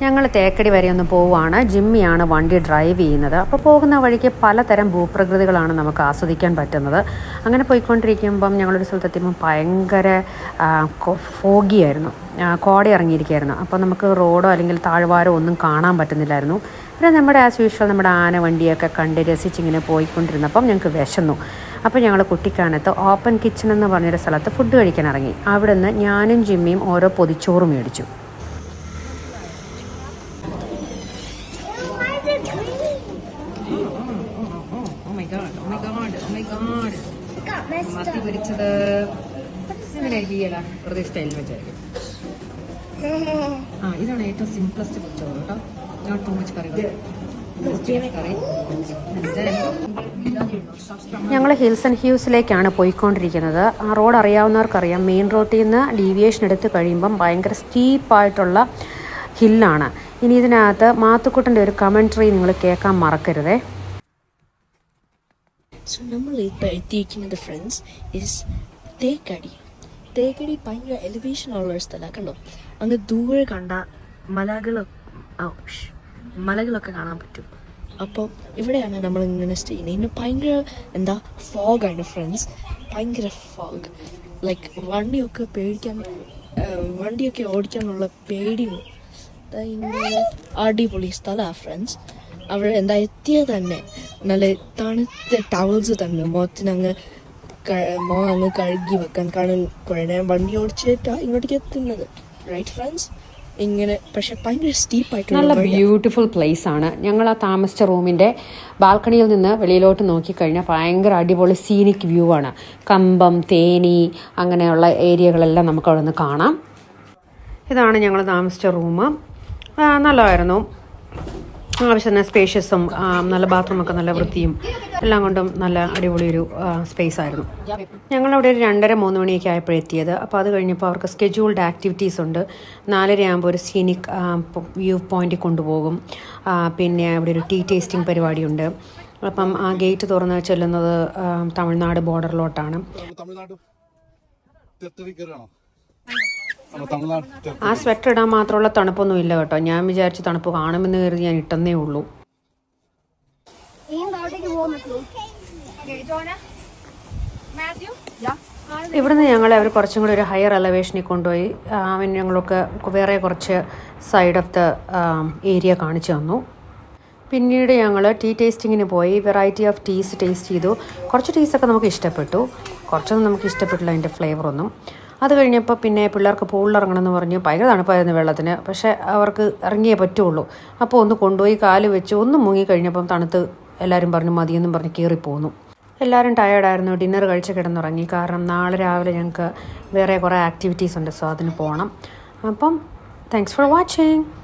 ഞങ്ങൾ തേക്കടി വരെ ഒന്ന് പോവുകയാണ് ജിമ്മിയാണ് വണ്ടി ഡ്രൈവ് ചെയ്യുന്നത് അപ്പോൾ പോകുന്ന വഴിക്ക് പലതരം ഭൂപ്രകൃതികളാണ് നമുക്ക് ആസ്വദിക്കാൻ പറ്റുന്നത് അങ്ങനെ പോയിക്കൊണ്ടിരിക്കുമ്പം ഞങ്ങളൊരു സ്ഥലത്തെത്തിയപ്പോൾ ഭയങ്കര ഫോഗിയായിരുന്നു കോട ഇറങ്ങിയിരിക്കുകയായിരുന്നു അപ്പോൾ നമുക്ക് റോഡോ അല്ലെങ്കിൽ താഴ്വാരോ ഒന്നും കാണാൻ പറ്റുന്നില്ലായിരുന്നു പിന്നെ നമ്മുടെ ആസ് യൂഷ്വൽ നമ്മുടെ ആന വണ്ടിയൊക്കെ കണ്ട് രസിച്ചിങ്ങനെ പോയിക്കൊണ്ടിരുന്നപ്പം ഞങ്ങൾക്ക് വിശന്നു അപ്പോൾ ഞങ്ങൾ കുട്ടിക്കാനത്ത് ഓപ്പൺ കിച്ചൺ എന്ന് പറഞ്ഞൊരു സ്ഥലത്ത് ഫുഡ് കഴിക്കാൻ ഇറങ്ങി അവിടെ നിന്ന് ഞാനും ജിമ്മിയും ഓരോ പൊതിച്ചോറ് മേടിച്ചു മത്തി പൊരിച്ചത് എങ്ങനെയായിരിക്കും വെറുതെ സ്റ്റൈലിൽ വെച്ചായിരിക്കും ആ ഇതാണ് ഏറ്റവും സിംപ്ലസ്റ്റ് പൊരിച്ചോറ് കേട്ടോ നോട്ട് ടു മച്ച് കറി കറി ഞങ്ങൾ ഹിൽസ് ആൻഡ് ഹ്യൂസിലേക്കാണ് പോയിക്കൊണ്ടിരിക്കുന്നത് ആ റോഡ് അറിയാവുന്നവർക്കറിയാം മെയിൻ റോഡിൽ നിന്ന് ഡീവിയേഷൻ എടുത്ത് കഴിയുമ്പം ഭയങ്കര സ്റ്റീപ്പായിട്ടുള്ള ഹില്ലാണ് ഇനി ഇതിനകത്ത് മാത്തുക്കുട്ടൻ്റെ ഒരു കമൻട്രി നിങ്ങൾ കേൾക്കാൻ മറക്കരുതേ സോ നമ്മൾ ഇപ്പോൾ എത്തിയിരിക്കുന്നത് ഫ്രണ്ട്സ് ഇസ് തേക്കടി തേക്കടി ഭയങ്കര എലിവേഷൻ ഉള്ള ഒരു സ്ഥലമാണ് കണ്ടോ അങ്ങ് ദൂരെ കണ്ട മലകൾ മലകളൊക്കെ കാണാൻ പറ്റും അപ്പോൾ ഇവിടെയാണ് നമ്മൾ ഇങ്ങനെ സ്റ്റേ ചെയ്യുന്നത് ഇന്ന് ഭയങ്കര എന്താ ഫോഗാണ് ഫ്രണ്ട്സ് ഭയങ്കര ഫോഗ് ലൈക്ക് വണ്ടിയൊക്കെ പേടിക്കാൻ ആ, വണ്ടിയൊക്കെ ഓടിക്കാനുള്ള പേടിയും ദാ ഇങ്ങനെ അടിപൊളി സ്ഥലമാണ് ഫ്രണ്ട്സ് അവിടെ എന്താ എത്തിയത് തന്നെ നല്ല തണുത്ത ടവൽസ് തന്നെ മുഖത്തിന് അങ്ങ് മോ അങ്ങ് കഴുകി വെക്കാൻ കാരണം കുറെ വണ്ടി ഓടിച്ചിട്ടാ ഇങ്ങോട്ടേക്ക് എത്തുന്നത് റൈറ്റ് ഫ്രണ്ട്സ് ഇങ്ങനെ പക്ഷെ ഭയങ്കര നല്ല സ്റ്റീപ്പായിട്ടുള്ള ബ്യൂട്ടിഫുൾ പ്ലേസ് ആണ് ഞങ്ങൾ ആ താമസിച്ച റൂമിൻ്റെ ബാൽക്കണിയിൽ നിന്ന് വെളിയിലോട്ട് നോക്കിക്കഴിഞ്ഞാൽ ഭയങ്കര അടിപൊളി സീനിക് വ്യൂ ആണ് കമ്പം തേനി അങ്ങനെയുള്ള ഏരിയകളെല്ലാം നമുക്ക് അവിടെ നിന്ന് കാണാം ഇതാണ് ഞങ്ങൾ താമസിച്ച റൂം നല്ലതായിരുന്നു ആവശ്യത്തിന് സ്പേഷ്യസും നല്ല ബാത്റൂമൊക്കെ നല്ല വൃത്തിയും എല്ലാം കൊണ്ടും നല്ല അടിപൊളി ഒരു സ്പേസ് ആയിരുന്നു ഞങ്ങളവിടെ ഒരു രണ്ടര മൂന്ന് മണിയൊക്കെ ആയപ്പോഴെത്തിയത് അപ്പോൾ അത് കഴിഞ്ഞപ്പോൾ അവർക്ക് സ്കെഡ്യൂൾഡ് ആക്ടിവിറ്റീസ് ഉണ്ട് നാലര ആകുമ്പോൾ ഒരു സീനിക് വ്യൂ പോയിന്റിൽ കൊണ്ടുപോകും ആ, പിന്നെ അവിടെ ഒരു ടീ ടേസ്റ്റിംഗ് പരിപാടിയുണ്ട് അപ്പം ആ ഗേറ്റ് തുറന്ന് ചെല്ലുന്നത് ആ, തമിഴ്നാട് ബോർഡറിലോട്ടാണ് തമിഴ്നാട് ടെറിട്ടറി കയറുകയാണോ ആണോ തമിഴ്നാട് ടെറി- ആ സ്വെറ്റർ ഇടാൻ മാത്രമുള്ള തണുപ്പൊന്നും ഇല്ല കേട്ടോ ഞാൻ വിചാരിച്ച് തണുപ്പ് കാണുമെന്ന് കരുതി ഞാൻ ഇട്ടെന്നേ ഉള്ളൂ ഇവിടുന്ന് ഞങ്ങളെ അവർ കുറച്ചും കൂടി ഒരു ഹയർ എലവേഷനിൽ കൊണ്ടുപോയി ആ, അവൻ ഞങ്ങളൊക്കെ വേറെ കുറച്ച് സൈഡ് ഓഫ് ദ ഏരിയ കാണിച്ചു തന്നു പിന്നീട് ഞങ്ങൾ ടീ ടേസ്റ്റിങ്ങിന് പോയി വെറൈറ്റി ഓഫ് ടീസ് ടേസ്റ്റ് ചെയ്തു കുറച്ച് ടീസൊക്കെ നമുക്ക് ഇഷ്ടപ്പെട്ടു കുറച്ചൊന്നും നമുക്ക് ഇഷ്ടപ്പെട്ടില്ല അതിൻ്റെ ഫ്ലേവറൊന്നും അത് കഴിഞ്ഞപ്പോൾ പിന്നെ പിള്ളേർക്ക് പൂളിൽ ഇറങ്ങണം എന്ന് പറഞ്ഞ് ഭയങ്കര തണുപ്പായിരുന്നു വെള്ളത്തിന് പക്ഷേ അവർക്ക് ഇറങ്ങിയേ പറ്റുള്ളൂ അപ്പോൾ ഒന്ന് കൊണ്ടുപോയി കാല് വെച്ച് ഒന്ന് മുങ്ങി കഴിഞ്ഞപ്പം തണുത്ത് എല്ലാവരും പറഞ്ഞു മതിയെന്നും പറഞ്ഞ് കയറിപ്പോന്നു എല്ലാവരും ടയേർഡായിരുന്നു ഡിന്നർ കഴിച്ച് കിടന്നുറങ്ങി കാരണം നാളെ രാവിലെ ഞങ്ങൾക്ക് വേറെ കുറേ ആക്ടിവിറ്റീസ് ഉണ്ട് സോ അതിന് പോകണം അപ്പം താങ്ക്സ് ഫോർ വാച്ചിങ്